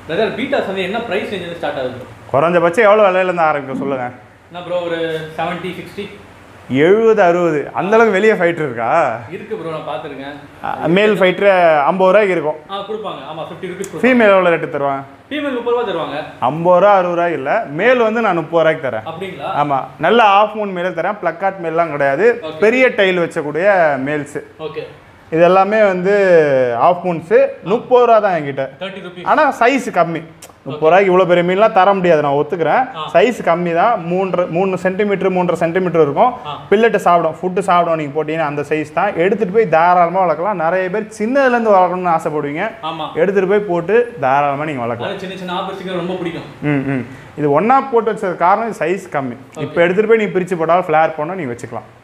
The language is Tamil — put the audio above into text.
பிரதர் பீட்டாஸ் வந்து என்ன ப்ரைஸ் ரேஞ்சில் ஸ்டார்ட் ஆகுது குறைஞ்சபட்சம் எவ்வளோ விலையிலேருந்து ஆரம்பிக்கும் சொல்லுங்கள் என்ன ப்ரோ ஒரு செவன்ட்டி சிக்ஸ்டி எழுபது அறுபது அந்தளவுக்கு வெளியே ஃபைட்டர் இருக்கா இருக்கு ப்ரோ நான் பார்த்துருக்கேன் மேல் ஃபைட்ரு ஐம்பது ரூபாய்க்கு இருக்கும் ஆ கொடுப்பாங்க ஆமாம் ஃபிஃப்டி ருபீஸ் கொடுப்பாங்க ஃபீமேல் எவ்வளோ ரேட்டு தருவாங்க ஃபீமேல் முப்பது ரூபா தருவாங்க ஐம்பது ரூபா அறுபது ரூபாய்க்கு இல்லை மேல் வந்து நான் முப்பது ரூபாய்க்கு தரேன் அப்படிங்களா ஆமாம் நல்ல ஆஃப் மூன் மேலே தரேன் ப்ளக்காட் மேல்லாம் கிடையாது Okay. பெரிய டைல் வச்சக்கூடிய மேல்ஸு ஓகே இது எல்லாமே வந்து ஆஃப் மூன்ஸு முப்பது ரூபா தான் என்கிட்ட தேர்ட்டி ருபீஸ் ஆனால் சைஸ் கம்மி முப்பது ரூபாய்க்கு இவ்வளோ பெரிய மீன்லாம் தர முடியாது நான் ஒத்துக்கிறேன் ஆ. சைஸ் கம்மி தான் மூன்று மூணு சென்டிமீட்டர் மூன்றரை சென்டிமீட்டர் இருக்கும் ஆ. பில்லட்டு சாப்பிடும் ஃபுட்டு சாப்பிடும் நீங்கள் போட்டீங்கன்னா அந்த சைஸ் தான் எடுத்துகிட்டு போய் தாராளமாக வளர்க்கலாம் நிறைய பேர் சின்னதுலேருந்து வளர்க்கணும்னு ஆசைப்படுவீங்க ஆமாம் எடுத்துகிட்டு போய் போட்டு தாராளமாக நீங்கள் வளர்க்கலாம் அது சின்ன சின்ன ஆப்பர்ச்சுனிட்டி ரொம்ப பிடிக்கும் ம் ம் இது ஒன்றா போட்டு வச்சது காரணம் சைஸ் கம்மி இப்போ எடுத்துகிட்டு போய் நீ பிரித்து போட்டாலும் ஃப்ளேர் பண்ணால் நீ வச்சுக்கலாம்